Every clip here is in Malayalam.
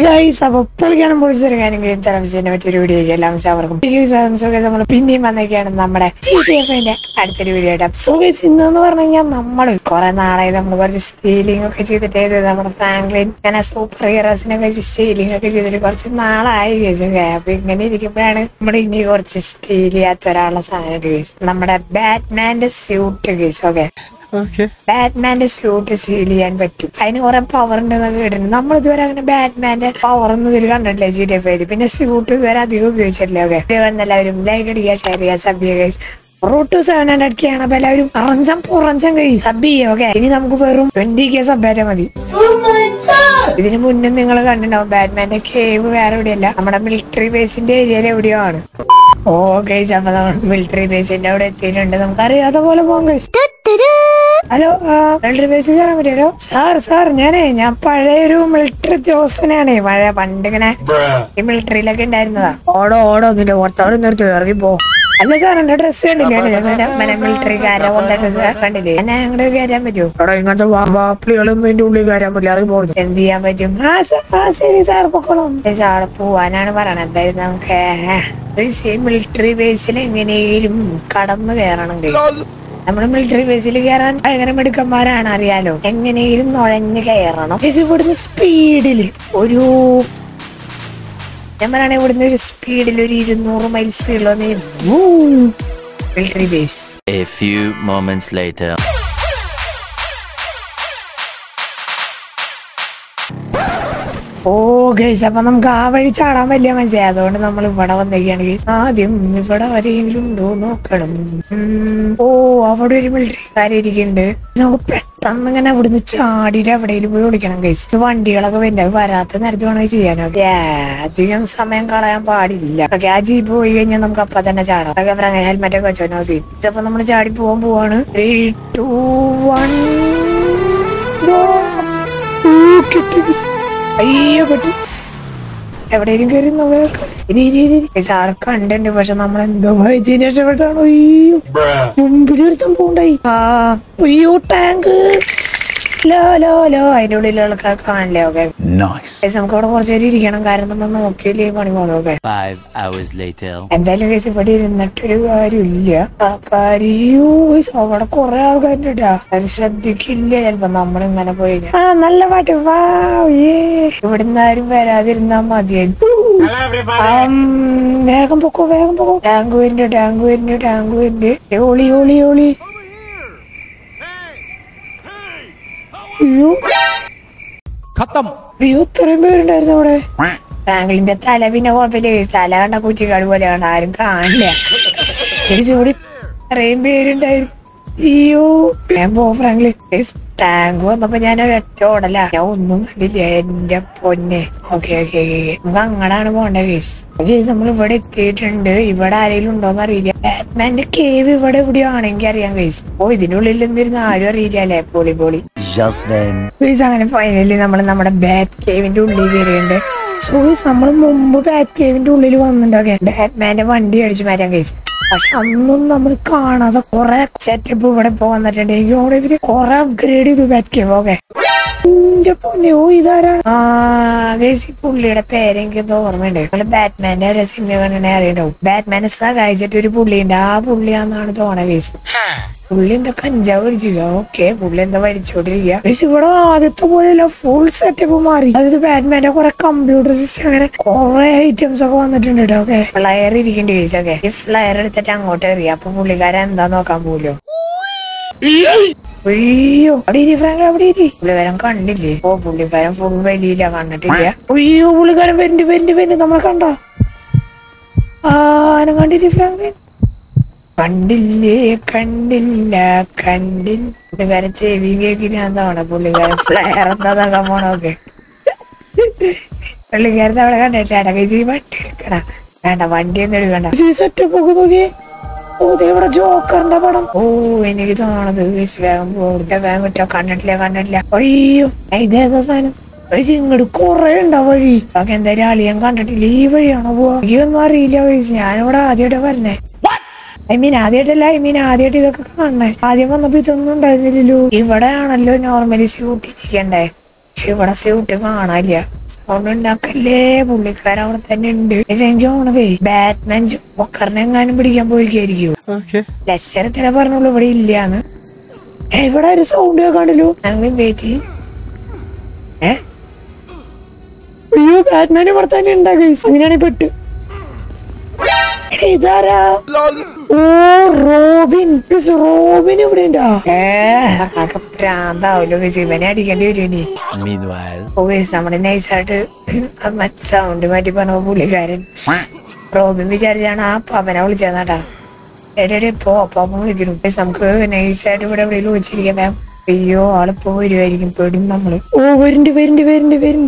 ഗൈസ് അപ്പൊ പൊളിക്കാനും പൊളിച്ചെടുക്കാനും ടെലിവിഷനെ പറ്റിയൊരു വീഡിയോ എല്ലാം അവർക്കും നമ്മൾ പിന്നെയും വന്നേക്കാണ് നമ്മുടെ ജിടിഎഫിന്റെ അടുത്തൊരു വീഡിയോ ആയിട്ട് സോ ഗൈസ് ഇന്നെന്ന് പറഞ്ഞു കഴിഞ്ഞാൽ നമ്മൾ കുറെ നാളായി നമ്മൾ കുറച്ച് സ്റ്റീലിംഗ് ഒക്കെ ചെയ്തിട്ട് ഏത് നമ്മുടെ ഫ്രാങ്ക്ലിൻ ഇങ്ങനെ സൂപ്പർ ഹീറോസിനെ വെച്ച് സ്റ്റീലിംഗ് ഒക്കെ ചെയ്തിട്ട് കുറച്ച് നാളായി കേസ് അപ്പൊ ഇങ്ങനെ ഇരിക്കുമ്പോഴാണ് നമ്മുടെ ഇനി കുറച്ച് സ്റ്റീൽ ചെയ്യാത്ത ഒരാളുടെ സാധനം കേസ് നമ്മുടെ ബാറ്റ്മാന്റെ സ്യൂട്ട് കേസ് ഓക്കെ Okay. ബാറ്റ്മാന്റെ സ്യൂട്ട് സീൽ ചെയ്യാൻ പറ്റും അതിന് കുറെ പവർ ഉണ്ടെന്നൊക്കെ കേട്ടിട്ടുണ്ട് നമ്മൾ ഇതുവരെ അങ്ങനെ ബാറ്റ്മാന്റെ പവർ ഒന്നും ഇതിൽ കണ്ടിട്ടില്ല ജി ടി എഫ് പിന്നെ സ്യൂട്ട് ഇതുവരെ അധികം ഉപയോഗിച്ചിട്ടില്ല ഓക്കെ എല്ലാവരും ലൈക്ക് അടിക്കുക ഷെയർ ചെയ്യുക സബ് ചെയ്യുക റൂട്ട് സെവൻ ഹൺഡ്രഡ് കെ ആണ് അപ്പൊ എല്ലാവരും അറഞ്ചം പുറഞ്ചം കൈ സബ് ചെയ്യുക ഓക്കെ ഇനി നമുക്ക് വെറും ട്വന്റി കെ സബ് ആയാൽ മതി ഇതിന് മുന്നേ നിങ്ങൾ കണ്ടിട്ടുണ്ടാവും ബാറ്റ്മാന്റെ കേവ് വേറെ എവിടെയല്ല നമ്മുടെ മിലിറ്ററി ബേസിന്റെ ഏരിയയിൽ എവിടെയോ ആണ് ഓ ഗൈസ് അപ്പൊ നമ്മൾ മിലിറ്ററി ബേസിന്റെ അവിടെ എത്തിയിട്ടുണ്ട് നമുക്ക് അറിയാത്ത പോലെ പോകാം ഗൈസ് ഹലോ മിലിറ്ററി ബേസിൽ കയറാൻ പറ്റിയല്ലോ സാർ സാർ ഞാനേ ഞാൻ പഴയ ഒരു മിലിറ്ററി ഉദ്യോഗസ്ഥനാണ് പഴയ പണ്ട് ഇങ്ങനെ ഈ മിലിറ്ററിയിലൊക്കെ ഉണ്ടായിരുന്നതാ ഓടോ ഓടോ ഒന്നില്ല ഓർത്തോടെ നിർത്തി ഇറങ്ങി പോ അല്ല സാർ എന്റെ ഡ്രസ് കണ്ടില്ലേ മിലിറ്ററിക്കാരെ പോലത്തെ ഡ്രസ് കണ്ടില്ലേ എന്നെ അങ്ങോട്ട് കയറ്റാൻ പറ്റുമോ അവിടെ ഇങ്ങനത്തെ വാപ്പിളികളും ഇതിന്റെ ഉള്ളിൽ കയറാൻ പറ്റില്ല ഇറങ്ങി പോകുന്നത് എന്ത് ചെയ്യാൻ പറ്റും ആ സാർ ആ ശരി സാർ പൊക്കോളും സാർ പോവാനാണ് പറയണത് എന്തായാലും നമുക്ക് മിലിറ്ററി ബേസിൽ എങ്ങനെയും കടന്നു കയറണം guys. നമ്മുടെ മിലിറ്ററി ബേസിൽ കയറാൻ ഭയങ്കര മിടുക്കന്മാരാണ് അറിയാലോ എങ്ങനെയും നുഴഞ്ഞു കയറണം Guys, ഇവിടുന്ന് സ്പീഡില് ഒരു ഞാൻ പറയണേ ഇവിടുന്ന് ഒരു സ്പീഡിൽ ഒരു ഇരുന്നൂറ് മൈൽ സ്പീഡിൽ വന്ന് military base A few moments later. Oh guys അപ്പൊ നമുക്ക് ആ വഴി ചാടാൻ വലിയ മനസ്സിലായി അതുകൊണ്ട് നമ്മൾ ഇവിടെ വന്നേക്കാണ് ഗൈസ് ആദ്യം ഇവിടെ ആരെങ്കിലും ഉണ്ടോ നോക്കണം ഉം, ഓ അവിടെ ഒരു മിലിറ്ററിക്കാരി ഇരിക്കുന്നുണ്ട് നമുക്ക് പെട്ടെന്ന് ഇങ്ങനെ അവിടുന്ന് ചാടിയിട്ട് എവിടെയെങ്കിലും പോയി വിളിക്കണം ഗൈസ് വണ്ടികളൊക്കെ വരുന്നത് വരാത്ത നേരത്തെ വേണമെങ്കിൽ ചെയ്യാനോ ഏ, അധികം സമയം കളയാൻ പാടില്ല ഓക്കെ ആ ജീപ്പ് പോയി കഴിഞ്ഞാൽ നമുക്ക് അപ്പൊ തന്നെ ചാടാം ഹെൽമെറ്റ് ഒക്കെ വെച്ചോ സീറ്റ് അപ്പൊ നമ്മൾ ചാടി പോവാൻ പോവാണ് ത്രീ ടു വൺ കിട്ടി guys. അയ്യോ പെട്ടു എവിടെയും കയറി നോക്കാം സാറ് കണ്ടുണ്ട് പക്ഷെ നമ്മൾ എന്തോ വൈദ്യുതി രക്ഷപ്പെട്ടാണോ അയ്യോ മുമ്പിൽ ഒരു സംഭവം ഉണ്ടായി ആ അയ്യോ ടാങ്ക് ലോ ലോ ലോ അതിന്റെ ഉള്ളിലുള്ള കാണില്ലേ ഓക്കെ Nice. നമുക്ക് അവിടെ കുറച്ച് നേരം ഇരിക്കണം കാരണം നമ്മൾ നോക്കിയില്ലേ പണി പോകണം ഓക്കെ Five hours later. എന്തായാലും കേസ് ഇവിടെ ഇരുന്നിട്ടൊരു കാര്യമില്ല ആൾക്കാരിയോ അവിടെ കുറെ ആൾക്കാരുണ്ട് കേട്ടാ അത് ശ്രദ്ധിക്കില്ല ചിലപ്പോ നമ്മൾ ഇങ്ങനെ പോയി കഴിഞ്ഞാ. ആ നല്ല പാട്ട് വാ ഏ ഇവിടുന്ന് ആരും വരാതിരുന്നാ മതിയായിരുന്നു ആം, വേഗം പൊക്കോ വേഗം പൊക്കോ ടാങ്ക് വരുന്നുണ്ട് ടാങ്ക് വരുന്നുണ്ട് ടാങ്ക് വരുന്നുണ്ട് ഓളി ഓളി ഓളി അയ്യോ खत्म അയ്യോ ഇത്രയും പേരുണ്ടായിരുന്നു അവിടെ ഫ്രാങ്ക്ലിന്റെ തല പിന്നെ കുഴപ്പമില്ല guys. തല കണ്ട കുറ്റിക്കാട് പോലെ കണ്ട ആരും കാണില്ല guys, ഇവിടെ ഇത്രയും പേരുണ്ടായിരുന്നു അയ്യോ ഞാൻ പോ ഫ്രാങ്ക്ലി ടാങ്ക് വന്നപ്പോ ഞാൻ ഒരൊറ്റ ഓടല ഞാൻ ഒന്നും കണ്ടില്ല എന്റെ പൊന്നെ ഓക്കെ ഓക്കെ ഓക്കെ നമുക്ക് അങ്ങടാണ് പോണ്ടേ കേസ് കേസ് നമ്മൾ ഇവിടെ എത്തിയിട്ടുണ്ട് ഇവിടെ ആരെങ്കിലും ഉണ്ടോന്ന് അറിയില്ല ബാറ്റ്മാന്റെ കേവ് ഇവിടെ എവിടെയോ ആണെങ്കിൽ അറിയാം കേസ് ഓ ഇതിനുള്ളിൽ എന്തിരുന്ന് ആരും അറിയില്ല അല്ലേ പോളി പോളി Just then. ഗൈസ് അങ്ങനെ ഫൈനലി നമ്മൾ നമ്മുടെ ബാറ്റ് കേവിന്റെ ഉള്ളിൽ കയറിയുണ്ട് സോ ഗൈസ് നമ്മൾ മുമ്പ് ബാറ്റ് കേവിന്റെ ഉള്ളിൽ വന്നിട്ടുണ്ടാകെ ബാറ്റ്മാന്റെ വണ്ടി അടിച്ചു മാറ്റാൻ ഗൈസ് പക്ഷെ അന്നും നമ്മൾ കാണാതെ കുറെ സെറ്റപ്പ് ഇവിടെ ഇപ്പൊ വന്നിട്ടുണ്ട് എനിക്ക് തോന്നുന്നു ഇവര് കുറെ അപ്ഗ്രേഡ് ചെയ്തു ബാറ്റ് കേവ് ഓക്കെ എന്റെ പൊന്നെ ഓ ഇതാരാണ് ആ ഗൈസ് ഈ പുള്ളിയുടെ പേര് എനിക്ക് എന്തോ ഓർമ്മയുണ്ട് നമ്മള് ബാറ്റ്മാന്റെ ഒരു സിനിമ കണ്ടേ അറിയണ്ടാവും ബാറ്റ്മാനെ സഹായിച്ചിട്ട് ഒരു പുള്ളിയുണ്ട് ആ പുള്ളിയാന്നാണ് തോന്നണ ഗൈസ് പുള്ളി എന്താ കഞ്ചാവ് വലിച്ചിരിക്കുക ഓക്കെ പുള്ളി എന്താ വലിച്ചോണ്ടിരിക്കുക പക്ഷെ ഇവിടെ ആദ്യത്തെ പോലെയല്ല ഫുൾ സെറ്റപ്പ് മാറി അതായത് ബാറ്റ്മാന്റെ കുറെ കമ്പ്യൂട്ടർ സിസ്റ്റം അങ്ങനെ കുറെ ഐറ്റംസ് ഒക്കെ വന്നിട്ടുണ്ട് കേട്ടോ ഓക്കെ ഫ്ലയർ ഇരിക്കേണ്ടി ചോദിച്ചൊക്കെ ഈ ഫ്ലയർ എടുത്തിട്ട് അങ്ങോട്ട് എറിയ അപ്പൊ പുള്ളിക്കാരൻ എന്താ നോക്കാൻ പോലോ അയ്യോ അവിടെ ഇരി ഫ്രാങ്ക് അവിടെ ഇരി പുള്ളിക്കാരൻ കണ്ടില്ലേ ഓ പുള്ളിക്കാരൻ ഫുൾ വലിയില്ല കണ്ടിട്ടില്ല അയ്യോ പുള്ളിക്കാരൻ വരുന്നുണ്ട് വരുന്നുണ്ട് വരുന്നുണ്ട് നമ്മളെ കണ്ട ആനം കണ്ടില്ലേ ഫ്രാങ്ക് കണ്ടില്ലേ കണ്ടില്ല കണ്ടില്ല പുള്ളിക്കാരൻ ചെവി കേക്കിനാന്താണ് പുള്ളിക്കാരൻ ഫ്ലെയർ എന്താ നോക്കാൻ പോണോക്കെ പുള്ളിക്കാരൻ അവിടെ കണ്ടിട്ട് ഇടകൈ വണ്ടി എടുക്കണ വേണ്ട വണ്ടി ഒന്നും എടുക്കണ്ട സെറ്റപ്പ് ഒക്കെ നോക്കി ഓ ദേ ഇവിടെ ജോക്കറിന്റെ പടം ഓ എനിക്ക് തോന്നണത് ഗയ്സ് വേഗം പോകട്ടെ വേഗം കിട്ടോ കണ്ടിട്ടില്ല കണ്ടിട്ടില്ല അയ്യോ ഇതേതാ സാധനം ഗയ്സ് ഇങ്ങോട്ട് കൊറേ ഉണ്ടാ വഴി ബാക്കി എന്തായാലും അളിയൻ കണ്ടിട്ടില്ല ഈ വഴിയാണോ പോവാ എനിക്കൊന്നും അറിയില്ല ഗയ്സ് ഞാനിവിടെ ആദ്യമായിട്ട് വരണേ ഐ മീൻ ആദ്യമായിട്ടല്ല ഐ മീൻ ആദ്യമായിട്ട് ഇതൊക്കെ കാണണേ ആദ്യം വന്നപ്പോ ഇതൊന്നും ഉണ്ടായിരുന്നില്ലല്ലോ ഇവിടെ ആണല്ലോ നോർമലി ഷൂട്ട് ഇരിക്കണ്ടേ പക്ഷെ ഇവിടെ സ്യൂട്ട് കാണാനില്ല സൗണ്ട് ഉണ്ടാക്കല്ലേ പുള്ളിക്കാരൻ അവിടെ തന്നെ ഉണ്ട് പക്ഷെ എനിക്ക് തോന്നണതേ ബാറ്റ്മാൻ ജോക്കറിനെ എങ്ങാനും പിടിക്കാൻ പോയിക്കായിരിക്കും ലക്ഷരത്തിനെ പറഞ്ഞോളൂ ഇവിടെ ഇല്ലാന്ന് ഏ, ഇവിടെ ഒരു സൗണ്ട് കേൾക്കാണ്ടല്ലോ ഞങ്ങൾ വെയിറ്റ് ഏ അയ്യോ ബാറ്റ്മാൻ ഇവിടെ തന്നെ ഉണ്ടാ ഗൈസ് അങ്ങനെയാണെങ്കിൽ പെട്ട് എടാ, ഇതാരാ ഓ റോബിൻ ഗൈസ്, റോബിൻ ഇവിടെ ഉണ്ടാ ഏ ആകെ പ്രാന്താവല്ലോ ഗൈസ് ഇവനെ അടിക്കേണ്ടി വരും ഇനി Meanwhile. ഓ ഗൈസ് നമ്മുടെ നൈസായിട്ട് മറ്റേ സൗണ്ട് മാറ്റി പറഞ്ഞ പുള്ളിക്കാരൻ റോബിൻ വിചാരിച്ചാണ് ആ പവനെ വിളിച്ചതാട്ടാ എടേ പോ പാപ്പൻ വിളിക്കുന്നു ഗൈസ്, നമുക്ക് നൈസായിട്ട് ഇവിടെ എവിടെയെങ്കിലും വിളിച്ചിരിക്കാം മാം അയ്യോ ആളിപ്പോ വരുമായിരിക്കും പേടും നമ്മള് ഓ വരുന്നുണ്ട് വരുന്നുണ്ട് വരുന്നുണ്ട് വരുന്നുണ്ട്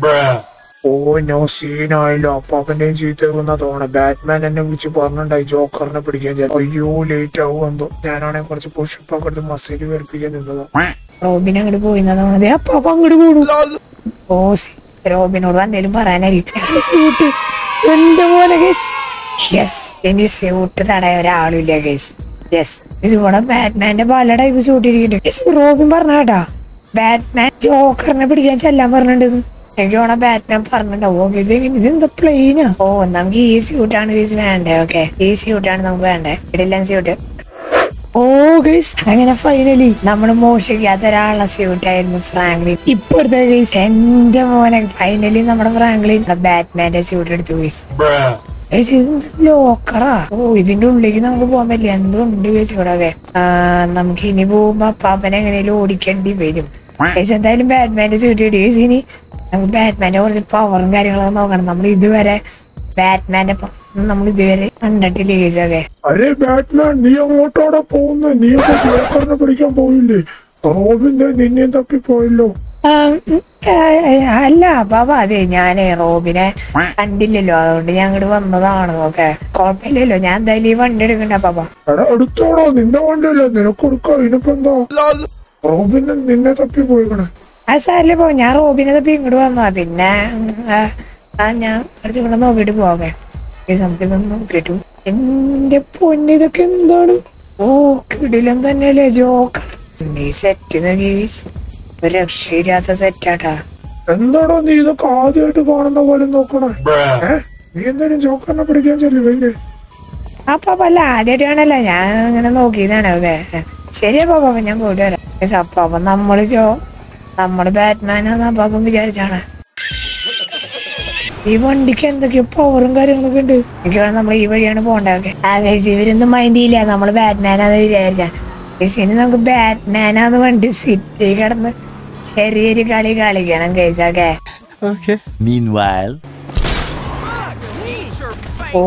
ഓ നോ സീനായില്ലോ അപ്പാപ്പന്റെയും ചീത്തേക്കുന്ന തോന്നണ ബാറ്റ്മാൻ എന്നെ വിളിച്ച് പറഞ്ഞിട്ടുണ്ടായി ജോക്കറിനെ പിടിക്കാൻ ഞാൻ അയ്യോ ലേറ്റ് ആവും എന്തോ ഞാനാണെങ്കിൽ കുറച്ച് പുഷപ്പ് ഒക്കെ എടുത്ത് മസിൽ വെറുപ്പിക്കാൻ നിന്നതാ റോബിൻ അങ്ങോട്ട് പോയിന്നാ തോന്നണത് അപ്പാപ്പ അങ്ങോട്ട് പോണു ഓ സി റോബിനോട് എന്തേലും പറയാനായിരിക്കും സ്യൂട്ട് എന്റെ പോലെ ഗേസ് യെസ് ഇനി സ്യൂട്ട് തടയാൻ ഒരാളില്ല ഗേസ് യെസ് ഇവിടെ ബാറ്റ്മാന്റെ പല ടൈപ്പ് സ്യൂട്ട് ഇരിക്കുന്നുണ്ട് റോബിൻ പറഞ്ഞ കേട്ടാ ബാറ്റ്മാൻ ജോക്കറിനെ പിടിക്കാൻ ചെല്ലാൻ പറഞ്ഞിട്ടുണ്ട് എനിക്ക് വേണം ബാറ്റ്മാൻ പറഞ്ഞിട്ടുണ്ടാവും ഓക്കെ ഇത് ഇതെന്താ പ്ലെയിനാ ഓ നമുക്ക് ഈ സ്യൂട്ടാണ് ഗേസ് വേണ്ടേ ഓക്കെ ഈ സ്യൂട്ടാണ് നമുക്ക് വേണ്ടേ ഇടില്ല സ്യൂട്ട് ഓ ഗൈസ് അങ്ങനെ ഫൈനലി നമ്മൾ മോഷിക്കാത്ത ഒരാളുടെ സ്യൂട്ട് ആയിരുന്നു ഫ്രാങ്ക്ലിൻ ഇപ്പോഴത്തെ ഗൈസ് എന്റെ മോനെ ഫൈനലി നമ്മുടെ ഫ്രാങ്ക്ലിൻ ബാറ്റ്മാന്റെ സ്യൂട്ട് എടുത്തു ഗൈസ് ഗൈസ് ഇതെന്താ ലോക്കറാ ഓ ഇതിന്റെ ഉള്ളിലേക്ക് നമുക്ക് പോകാൻ പറ്റില്ല എന്തോ ഉണ്ട് ഗൈസ് ഇവിടെ ഒക്കെ ആ, നമുക്ക് ഇനി പോകുമ്പോ പാപ്പനെ എങ്ങനെയാലും ഓടിക്കേണ്ടി വരും ഗൈസ് എന്തായാലും ബാറ്റ്മാന്റെ സ്യൂട്ട് കിട്ടി ഗൈസ് ഇനി നമുക്ക് ബാറ്റ്മാന്റെ കുറച്ച് പവറും കാര്യങ്ങളൊക്കെ നോക്കണം നമ്മൾ ഇതുവരെ ബാറ്റ്മാന്റെ നമ്മൾ ഇതുവരെ കണ്ടിട്ടില്ല ഗൈസ് ഒക്കെ അരെ ബാറ്റ്മാൻ നീ അങ്ങോട്ടോടെ പോകുന്നു നീ ഇപ്പൊ ജോക്കറിനെ പിടിക്കാൻ പോയില്ലേ റോബിന്റെ നിന്നെ തപ്പി പോയല്ലോ ആം, ഉം, ആ, അല്ല ബാബ അതെ ഞാനേ റോബിനെ കണ്ടില്ലല്ലോ അതുകൊണ്ട് ഞാൻ അങ്ങോട്ട് വന്നതാണ് ഓക്കെ കുഴപ്പമില്ലല്ലോ ഞാൻ എന്തായാലും ഈ വണ്ടി എടുക്കണ്ട ബാബ എടാ എടുത്തോടോ നിന്റെ വണ്ടിയല്ലേ നിനക്ക് കൊടുക്കാം ഇതിനിപ്പോ എന്താ റോബിനെ നിന്നെ തപ്പി പോയിക്കണേ ആ സാരില്ല പോ ഞാൻ റോബിനെ തപ്പി ഇങ്ങോട്ട് വന്നതാ പിന്നെ ഉം, ആ, ആ ഞാൻ കുറച്ച് ഇവിടെ നോക്കിയിട്ട് പോകെ ഈ നമുക്കിതൊന്ന് നോക്കിയിട്ടു എന്റെ പൊന്ന് ഇതൊക്കെ എന്താണ് ഓ കിടിലം തന്നെയല്ലേ ജോക്കർ ഈ സെറ്റ് ഒരു രക്ഷയില്ലാത്ത സെറ്റാട്ടാ എന്താടോ നീ ഇതൊക്കെ ആദ്യമായിട്ട് കാണുന്ന പോലെ നോക്കണേ ഏ? നീ എന്തായാലും ജോക്കറിനെ പിടിക്കാൻ ചെല്ലുവല്ലേ അപ്പൊ അല്ല ആദ്യമായിട്ടാണല്ലോ ഞാൻ അങ്ങനെ നോക്കിയതാണ് ഓക്കെ ശരി അപ്പൊ അപ്പൊ ഞാൻ പോയിട്ട് വരാം Yes, അപ്പൊ അപ്പൊ നമ്മള് ജോ നമ്മള് ബാറ്റ്മാനാന്ന് അപ്പൊ അപ്പം വിചാരിച്ചാണ് ഈ വണ്ടിക്ക് എന്തൊക്കെയോ പവറും കാര്യങ്ങളൊക്കെ ഉണ്ട് എനിക്ക് വേണം നമ്മൾ ഈ വഴിയാണ് പോണ്ടതൊക്കെ ആവേശം ഇവരൊന്നും മൈൻഡ് ചെയ്യില്ല നമ്മള് ബാറ്റ്മാനാന്ന് വിചാരിച്ച ഇനി നമുക്ക് ബാറ്റ്മാനാന്ന് വണ്ടി സിറ്റി കിടന്ന് ചെറിയൊരു കളി കളിക്കണം കേസൊക്കെ Meanwhile. ഓ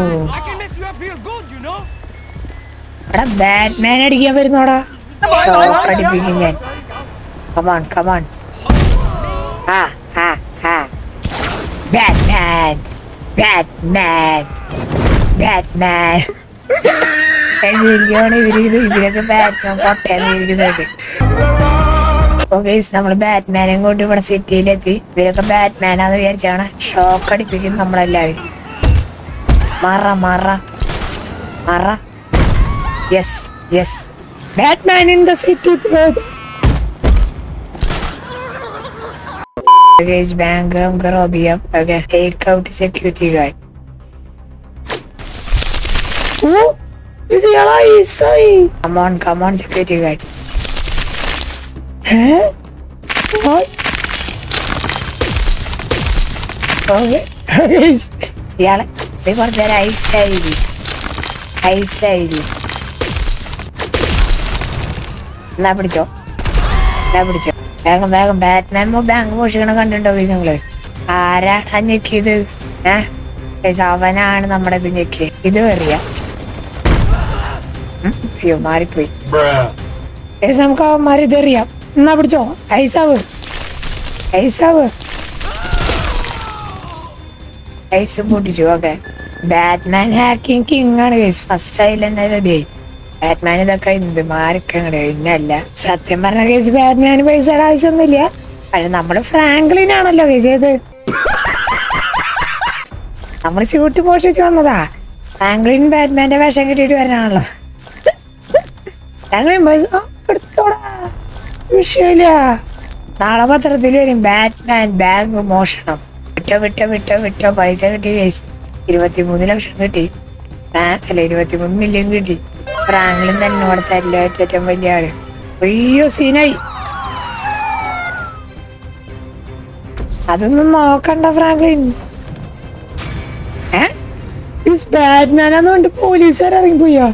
എടാ ബാറ്റ്മാൻ അടിക്കാൻ വരുന്നോടാ ഷോക്ക് അടിപ്പിക്കും ഞാൻ കമാൺ കമാൺ ആ ആ ആ ബാറ്റ്മാൻ ബാറ്റ്മാൻ ബാറ്റ്മാൻ ശരിയാണ് ഇവര് ഇത് ഇവരൊക്കെ ബാറ്റ്മാൻ പൊട്ടയാണ് ഇരിക്കുന്നത് ഓക്കെ നമ്മൾ ബാറ്റ്മാനെ കൊണ്ട് ഇവിടെ സിറ്റിയിലെത്തി ഇവരൊക്കെ ബാറ്റ്മാനാന്ന് വിചാരിച്ചാണ് ഷോക്ക് അടിപ്പിക്കും നമ്മളെല്ലാവരും മറ മറ മറ yes yes Batman in the city bank നമുക്ക് റോബ് ചെയ്യാം okay take out security guard oh ഇത് ഇയാളാ ഈസായി കമോൺ കമോൺ സെക്യൂരിറ്റി ഗാർഡ് ഏ What? Okay. ഇയാളെ ഇത് കുറച്ച് നേരം ഐസായി ഐസായി എന്നാ പിടിച്ചോ എന്നാ പിടിച്ചോ വേഗം വേഗം ബാറ്റ്മാൻ ബാങ്ക് മോഷിക്കണ കണ്ടിട്ടുണ്ടോ ഗൈസ് നിങ്ങള് ആരാണ് ഞെക്കിയത് ഏ ഗൈസ് അവനാണ് നമ്മുടെ ഇത് ഞെക്കി ഇത് അറിയാം അയ്യോ മാറിപ്പോയി ഗൈസ് നമുക്ക് അവന്മാർ ഇതറിയാം എന്നാ പിടിച്ചോ ഐസാവ് ഐസാവ് ഐസ് പൊട്ടിച്ചു ഓക്കെ ബാറ്റ്മാൻ ഹാക്കിങ് കിങ് ആണ് ഗൈസ് ഫസ്റ്റ് ആയി തന്നെ റെഡിയായി ബാറ്റ്മാൻ ഇതൊക്കെ എന്ത് മാറിക്കങ്ങട് പിന്നല്ല സത്യം പറഞ്ഞ കേസ് ബാറ്റ്മാന് പൈസയുടെ ആവശ്യമൊന്നുമില്ല പക്ഷെ നമ്മള് ഫ്രാങ്ക്ലിൻ ആണല്ലോ കേസ് ചെയ്ത് നമ്മൾ സ്യൂട്ട് പോഷിച്ച് വന്നതാ ഫ്രാങ്ക്ലിൻ ബാറ്റ്മാന്റെ വേഷം കിട്ടിയിട്ട് വരാനാണല്ലോ ഫ്രാങ്ക്ലിൻ പൈസ ആ, എടുത്തോടാ വിഷയമില്ല നാളെ പത്രത്തിൽ വരും ബാറ്റ്മാൻ ബാങ്ക് മോഷണം വിട്ടോ വിട്ടോ വിട്ടോ വിട്ടോ പൈസ കിട്ടി കേസ് ഇരുപത്തിമൂന്ന് ലക്ഷം കിട്ടി ഫ്രാങ്ക് അല്ല ഇരുപത്തിമൂന്ന് മില്യൺ കിട്ടി ഫ്രാങ്ക്ലിൻ തന്നെ ഇവിടുത്തെ എല്ലാ ഏറ്റവും വലിയ ആള് അയ്യോ സീനായി അതൊന്നും നോക്കണ്ട ഫ്രാങ്ക്ലിൻ ഏ ഇസ് ബാറ്റ്മാൻ എന്നുകൊണ്ട് പോലീസുകാർ ഇറങ്ങിപ്പോയോ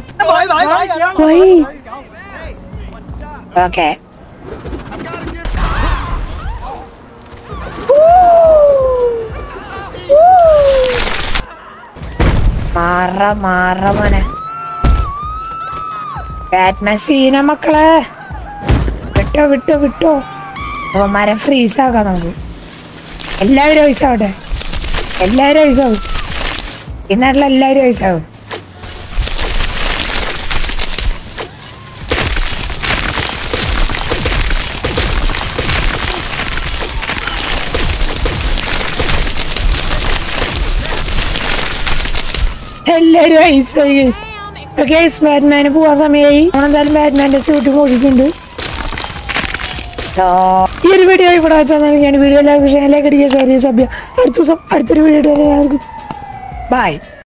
ഓക്കെ മാറ മാറ മോനെ ബാറ്റ്മാൻ സീന മക്കളെ വിട്ടോ വിട്ടോ വിട്ടോ അവന്മാരെ ഫ്രീസ് ആക്കാം നമുക്ക് എല്ലാവരും ഐസ് ആവട്ടെ എല്ലാവരും ഐസ് ആവും ഈ നാട്ടിലെ എല്ലാവരും ഐസ് ആവും എല്ലാരും ഐസ് ആയി ഗൈസ് ഗൈസ് ബാറ്റ്മാന് പോവാൻ സമയമായി നമ്മളെന്തായാലും ബാറ്റ്മാന്റെ സ്യൂട്ട് മോഷിച്ചിട്ടുണ്ട് സോ ഈ ഒരു വീഡിയോ ഇവിടെ വെച്ചാൽ നൽകിയാണ് വീഡിയോ എല്ലാവർക്കും ഷെയർ ലൈക്ക് അടിക്കുക ഷെയർ ചെയ്യുക സഭ്യ അടുത്ത ദിവസം അടുത്തൊരു വീഡിയോ എല്ലാവർക്കും ബൈ